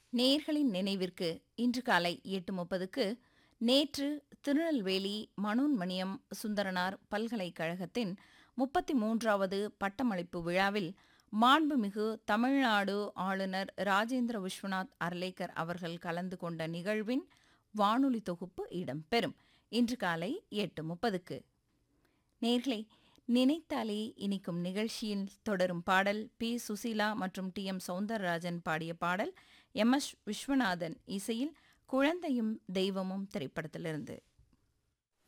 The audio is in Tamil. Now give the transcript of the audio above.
நேயர்களின் நினைவிற்கு இன்று காலை எட்டு முப்பதுக்கு நேற்று திருநெல்வேலி மனோன்மணியம் சுந்தரனார் பல்கலைக்கழகத்தின் முப்பத்தி மூன்றாவது பட்டமளிப்பு விழாவில் மாண்புமிகு தமிழ்நாடு ஆளுநர் ராஜேந்திர விஸ்வநாத் அர்லேக்கர் அவர்கள் கலந்து கொண்ட நிகழ்வின் வானொலி தொகுப்பு இடம்பெறும் இன்று காலை எட்டு முப்பதுக்கு நேர்களே நினைத்தாலே இனிக்கும் நிகழ்ச்சியில் தொடரும் பாடல் பி சுசீலா மற்றும் டி எம் சௌந்தரராஜன் பாடிய பாடல் எம் எஸ் விஸ்வநாதன் இசையில் குழந்தையும் தெய்வமும் திரைப்படத்திலிருந்து